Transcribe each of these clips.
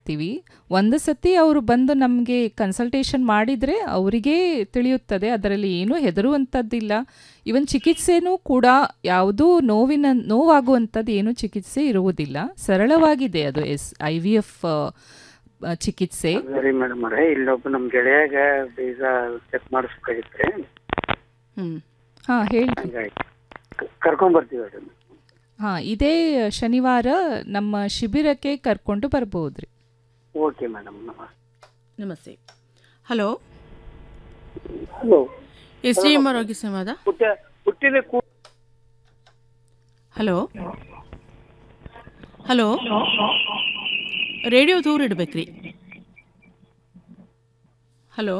ತೀವಿ ಒಂದು ಸತಿ ಅವರು ಬಂದು ನಮಗೆ ಕನ್ಸಲ್ಟೇಷನ್ ಮಾಡಿದರೆ ಅವರಿಗೇ ತಿಳಿಯುತ್ತದೆ ಅದರಲ್ಲಿ ಏನೂ ಹೆದರುವಂಥದ್ದಿಲ್ಲ ಇವನ್ ಚಿಕಿತ್ಸೆನೂ ಕೂಡ ಯಾವುದೂ ನೋವಿನ ನೋವಾಗುವಂಥದ್ದು ಏನೂ ಚಿಕಿತ್ಸೆ ಇರುವುದಿಲ್ಲ ಸರಳವಾಗಿದೆ ಅದು ಎಸ್ ಐ ವಿ ಎಫ್ ಚಿಕಿತ್ಸೆ ಸರಿ ಮೇಡಮ್ ಅವ್ರೆ ಇಲ್ಲೊಬ್ಬ ನಮ್ಮ ಗೆಳೆಯಾಗ ಬೀಜ ಚೆಕ್ ಮಾಡಿಸ್ಬೇಕಾಗಿತ್ತು ರೀ ಹ್ಮ್ ಹಾಂ ಹೇಳಿ ಹಂಗಾಗಿ ಕರ್ಕೊಂಬರ್ತೀವಿ ಅದನ್ನ ಹಾಂ ಇದೇ ಶನಿವಾರ ನಮ್ಮ ಶಿಬಿರಕ್ಕೆ ಕರ್ಕೊಂಡು ಬರ್ಬೋದು ರೀ ಓಕೆ ಮೇಡಮ್ ನಮಸ್ತೆ ನಮಸ್ತೆ hello hello S D M ಆರೋಗ್ಯ ಸಂವಾದ ಹುಟ್ಟ ಹುಟ್ಟಿದ ಕೂ ಹಲೋ ಹಲೋ ರೇಡಿಯೋ ದೂರ ಇಡ್ಬೇಕ್ರಿ ಹಲೋ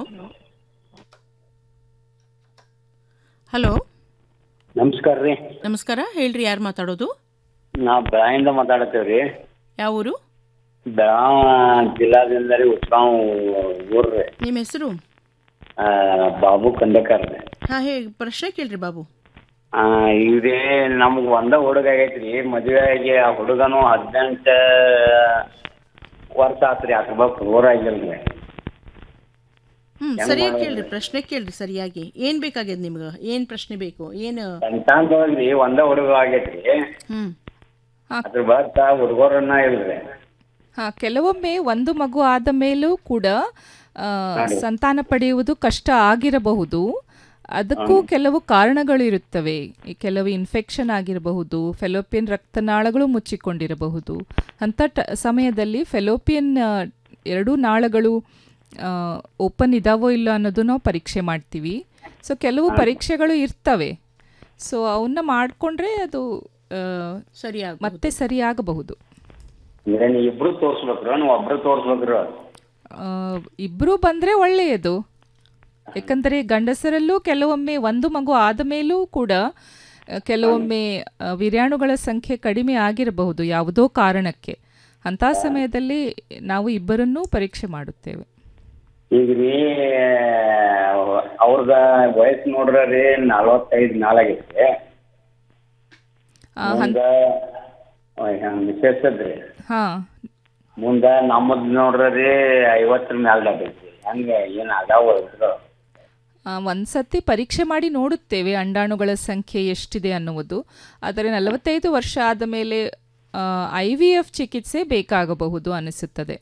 ಹಲೋ ನಮಸ್ಕಾರ ರೀ ನಮಸ್ಕಾರ ಹೇಳ್ರಿ ಯಾರು ಮಾತಾಡೋದು ನಾವು ಬೆಳಗಿಂದ ಮಾತಾಡತ್ತೇವೆ ರೀ ಯಾವ ಊರು ಬೆಳಗಾವ ಜಿಲ್ಲಾದಿಂದ ರೀ ಉತ್ಗಾವ್ ಊರು ರೀ ನಿಮ್ಮ ಹೆಸರು ಆ, ಬಾಬು ಕಂಡಕರ್ ರೀ ಹಾಂ ಹೇ ಪ್ರಶ್ನೆ ಕೇಳ್ರಿ ಬಾಬು ಆ, ಇವ್ರಿ ನಮ್ಗೆ ಒಂದ ಹುಡುಗ ಆಗೈತಿ ರೀ ಮದುವೆ ಆಗಿ ಆ ಹುಡುಗನು ಹದಿನೆಂಟು ವರ್ಷ ಆತ್ರಿ ಅದ್ರ ಬಗ್ಗೆ ಊರ ಆಗಿಲ್ಲ ರೀ ಹ್ಮ್ ಸರಿಯಾಗಿ ಕೇಳ್ರಿ ಪ್ರಶ್ನೆ ಕೇಳ್ರಿ ಸರಿಯಾಗಿ ಏನ್ ಬೇಕಾಗ್ಯದ ನಿಮ್ಗೆ ಏನ್ ಪ್ರಶ್ನೆ ಬೇಕು ಏನು ಸಂತಾನದೊಳಗ್ರಿ ಒಂದ ಹುಡುಗ ಆಗೈತ್ರಿ ಹ್ಮ್ ಅದ್ರ ಬತ್ತ ಹುಡುಗರನ್ನ ಇಲ್ರಿ ಹಾಂ ಕೆಲವೊಮ್ಮೆ ಒಂದು ಮಗು ಆದ ಮೇಲೂ ಕೂಡ ಆ, ಸಂತಾನ ಪಡೆಯುವುದು ಕಷ್ಟ ಆಗಿರಬಹುದು ಅದಕ್ಕೂ ಕೆಲವು ಕಾರಣಗಳಿರುತ್ತವೆ ಈ ಕೆಲವು ಇನ್ಫೆಕ್ಷನ್ ಆಗಿರಬಹುದು ಫೆಲೋಪಿಯನ್ ರಕ್ತನಾಳಗಳು ಮುಚ್ಚಿಕೊಂಡಿರಬಹುದು ಅಂಥ ಟ ಸಮಯದಲ್ಲಿ ಫೆಲೋಪಿಯನ್ ಆ, ಎರಡೂ ನಾಳಗಳು ಓಪನ್ ಇದಾವೋ ಇಲ್ಲೋ ಅನ್ನೋದು ನಾವು ಪರೀಕ್ಷೆ ಮಾಡ್ತೀವಿ ಸೊ ಕೆಲವು ಪರೀಕ್ಷೆಗಳು ಇರ್ತವೆ ಸೊ ಅವನ್ನ ಮಾಡಿಕೊಂಡ್ರೆ ಅದು ಆ, ಸರಿಯಾಗಿ ಮತ್ತೆ ಸರಿಯಾಗಬಹುದು ಅಂದ್ರೆ ನೀವು ಇಬ್ರು ತೋರ್ಸ್ಬೇಕ್ರ ನೀವು ಒಬ್ರು ತೋರ್ಸ್ಬೇಕ್ರ ಇಬ್ಬರು ಬಂದರೆ ಒಳ್ಳೆಯದು ಯಾಕಂದರೆ ಗಂಡಸರಲ್ಲೂ ಕೆಲವೊಮ್ಮೆ ಒಂದು ಮಗು ಆದ ಮೇಲೂ ಕೂಡ ಆ, ಕೆಲವೊಮ್ಮೆ ಆ, ವಿರ್ಯಾಣುಗಳ ಸಂಖ್ಯೆ ಕಡಿಮೆ ಆಗಿರಬಹುದು ಯಾವುದೋ ಕಾರಣಕ್ಕೆ ಅಂಥ ಸಮಯದಲ್ಲಿ ನಾವು ಇಬ್ಬರನ್ನೂ ಪರೀಕ್ಷೆ ಮಾಡುತ್ತೇವೆ ಈಗ ರೀ ಅವ್ರದ ವಯಸ್ಸು ನೋಡ್ರ ರೀ ನಲವತ್ತೈದು ಮ್ಯಾಲಾಗೈತಿ ಆ, ಹನ್- ಮುಂದ ಮಿಸ್ಸಸ್ ಅದ್ರಿ ಹಾಂ ಮುಂದ ನಮ್ಮದ್ ನೋಡ್ರ ರೀ ಐವತ್ತರ ಮ್ಯಾಲ ಆಗೈತಿ ಹಂಗ ಏನ್ ಅದಾವ ಇದ್ರು ಒಂದು ಸತಿ ಪರೀಕ್ಷೆ ಮಾಡಿ ನೋಡುತ್ತೇವೆ ಅಂಡಾಣುಗಳ ಸಂಖ್ಯೆ ಎಷ್ಟಿದೆ ಅನ್ನುವುದು ಆದರೆ ನಲವತ್ತೈದು ವರ್ಷ ಆದ ಮೇಲೆ ಐ ವಿ ಎಫ್ ಚಿಕಿತ್ಸೆ ಬೇಕಾಗಬಹುದು ಅನಿಸುತ್ತದೆ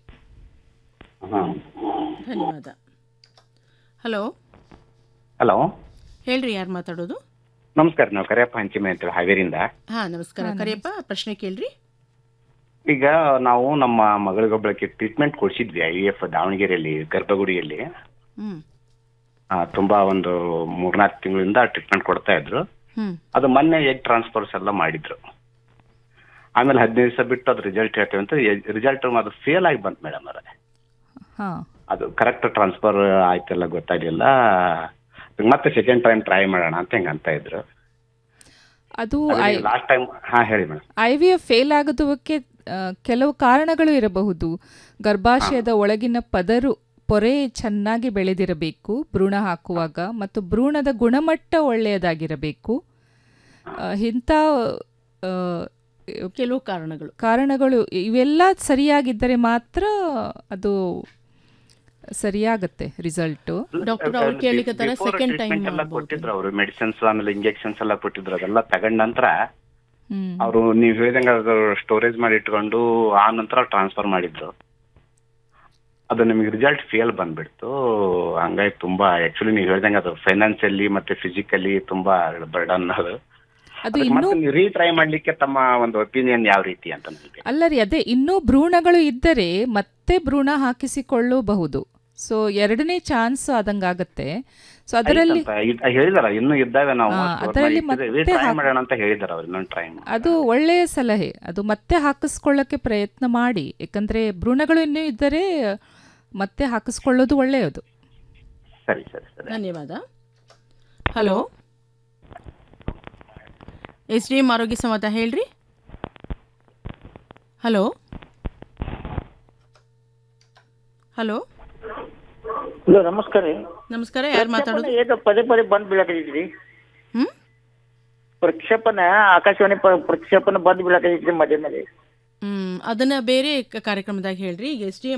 ಹಾ ಧನ್ಯವಾದ ಹಲೋ ಹಲೋ ಹೇಳ್ರಿ ಯಾರು ಮಾತಾಡೋದು ನಮಸ್ಕಾರ ನಾವು ಕರಿಯಪ್ಪ ಹಂಚಿಮೆ ಅಂತೇಳಿ ಹಾವೇರಿಂದ ಹಾ ನಮಸ್ಕಾರ ಕರಿಯಪ್ಪ ಪ್ರಶ್ನೆ ಕೇಳ್ರಿ ಈಗ ನಾವು ನಮ್ಮ ಮಗಳಿಗೊಬ್ಬಳಕ್ಕೆ ಟ್ರೀಟ್ಮೆಂಟ್ ಕೊಡಿಸಿದ್ವಿ ಐ ಎಫ್ ದಾವಣಗೆರೆಯಲ್ಲಿ ಗರ್ಭಗುಡಿಯಲ್ಲಿ ಹ್ಮ್ ಆ, ತುಂಬಾ ಒಂದು ಮೂರ್ನಾಲ್ಕು ತಿಂಗಳಿಂದ ಟ್ರೀಟ್ಮೆಂಟ್ ಕೊಡ್ತಾ ಇದ್ರು ಹ್ಮ್ ಅದು ಮೊನ್ನೆ ಎಗ್ ಟ್ರಾನ್ಸ್ಫರ್ಸ್ ಎಲ್ಲ ಮಾಡಿದ್ರು ಆಮೇಲೆ ಹದಿನೈದು ದಿವಸ ಬಿಟ್ಟು ಅದು ರಿಸಲ್ಟ್ ಹೇಳ್ತೇವೆ ಅಂತ ರಿಸಲ್ಟ್ ಅದು ಫೇಲ್ ಆಗಿ ಬಂತು ಮೇಡಮ್ ಅವರೇ ಹಾಂ ಅದು ಕರೆಕ್ಟ್ ಟ್ರಾನ್ಸ್ಫರ್ ಆಯ್ತಲ್ಲ ಗೊತ್ತಾಗ್ಲಿಲ್ಲ ಮತ್ತೆ ಸೆಕೆಂಡ್ ಟೈಮ್ ಟ್ರೈ ಮಾಡೋಣ ಅಂತ ಹೆಂಗ ಅಂತ ಇದ್ರು ಅದು ಐ ಲಾಸ್ಟ್ ಟೈಮ್ ಹಾ ಹೇಳಿ madam I V F fail ಆಗೋದಕ್ಕೆ ಆ, ಕೆಲವು ಕಾರಣಗಳು ಇರಬಹುದು ಗರ್ಭಾಶಯದ ಒಳಗಿನ ಪದರು ಪೊರೆ ಚೆನ್ನಾಗಿ ಬೆಳೆದಿರಬೇಕು ಭ್ರೂಣ ಹಾಕುವಾಗ ಮತ್ತು ಭ್ರೂಣದ ಗುಣಮಟ್ಟ ಒಳ್ಳೆಯದಾಗಿರಬೇಕು ಆ, ಇಂಥ ಆ, ಕೆಲವು ಕಾರಣಗಳು ಕಾರಣಗಳು ಇವೆಲ್ಲ ಸರಿಯಾಗಿದ್ದರೆ ಮಾತ್ರ ಅದು ಸರಿಯಾಗತ್ತೆ ರಿಸಲ್ಟು ಡಾಕ್ಟರ್ ಅವ್ರು ಕೇಳಿಕತ್ತಾರ ಸೆಕೆಂಡ್ ಟೈಮ್ ಟ್ರೀಟ್ಮೆಂಟ್ ಎಲ್ಲ ಕೊಟ್ಟಿದ್ರು ಅವರು ಮೆಡಿಸಿನ್ಸ್ ಆಮೇಲೆ ಇಂಜೆಕ್ಷನ್ಸ್ ಎಲ್ಲ ಕೊಟ್ಟಿದ್ರು ಅದೆಲ್ಲ ತಗೊಂಡ ನಂತರ ಹ್ಮ್ ಅವರು ನೀವು ಹೇಳಿದಂಗೆ ಅದು ಸ್ಟೋರೇಜ್ ಮಾಡಿ ಇಟ್ಕೊಂಡು ಆ ನಂತರ ಟ್ರಾನ್ಸ್ಫರ್ ಮಾಡಿದ್ರು ಅದು ನಿಮಗೆ ರಿಸಲ್ಟ್ ಫೇಲ್ ಬಂದ್ಬಿಡ್ತು ಹಂಗಾಗಿ ತುಂಬಾ ಆಕ್ಚುಲಿ ನೀವು ಹೇಳ್ದಂಗೆ ಅದು ಫೈನಾನ್ಸಿಯಲಿ ಮತ್ತೆ ಫಿಸಿಕಲಿ ತುಂಬಾ ಬರ್ಡನ್ ಅದು ಅದು ಅದಕ್ಕೆ ಇನ್ನೂ ಮತ್ತೆ ನೀವು ರೀಟ್ರೈ ಮಾಡ್ಲಿಕ್ಕೆ ತಮ್ಮ ಒಂದು ಒಪಿನಿಯನ್ ಯಾವ ರೀತಿ ಅಂತ ನನಗೆ ಅಲ್ಲ ರೀ ಅದೇ ಇನ್ನೂ ಭ್ರೂಣಗಳು ಇದ್ದರೆ ಮತ್ತೆ ಭ್ರೂಣ ಹಾಕಿಸಿಕೊಳ್ಳಬಹುದು ಸೊ ಎರಡನೇ ಚಾನ್ಸ್ ಆದಂಗಾಗತ್ತೆ ಸೊ ಅದರಲ್ಲಿ ಹೇಳಿದಾರ ಇನ್ನು ಇದ್ದಾವೆ ನಾವು ಹಾ, ಅದರಲ್ಲಿ ಮತ್ತೆ ಟ್ರೈ ಹಾಕ್- ಮಾಡೋಣ ಅಂತ ಹೇಳಿದಾರ ಅವ್ರು ಇನ್ನೊಂದು ಟ್ರೈ ಅದು ಒಳ್ಳೆಯ ಸಲಹೆ ಅದು ಮತ್ತೆ ಹಾಕಿಸ್ಕೊಳ್ಳೋಕ್ಕೆ ಪ್ರಯತ್ನ ಮಾಡಿ ಯಾಕಂದ್ರೆ ಭ್ರೂಣಗಳು ಇನ್ನೂ ಇದ್ದರೆ ಮತ್ತೆ ಹಾಕಿಸ್ಕೊಳ್ಳೋದು ಒಳ್ಳೆಯದು ಸರಿ ಸರಿ ಸರಿ ಧನ್ಯವಾದ ಹಲೋ ಎಸ್ ಡಿ ಎಂ ಆರೋಗ್ಯ ಸಂವಾದ ಹೇಳ್ರಿ ಹಲೋ ಹಲೋ ಹಲೋ ನಮಸ್ಕಾರ ರೀ ನಮಸ್ಕಾರ ಯಾರು ಮಾತಾಡೋದು ಏನು ಪದೇ ಪದೇ ಬಂದ್ ಬೀಳಕೈತ್ರಿ ಹ್ಮ್ ಪ್ರಕ್ಷೇಪಣ ಆಕಾಶವಾಣಿ ಪ- ಪ್ರಕ್ಷೇಪಣ ಬಂದ್ ಬೀಳಕೈತ್ರಿ ಮಧ್ಯೆ ಮಧ್ಯೆ ಹ್ಮ್ ಅದನ್ನ ಬೇರೆ ಕ- ಕಾರ್ಯಕ್ರಮದಾಗ ಹೇಳ್ರಿ ಈಗ ಎಸ್ ಡಿ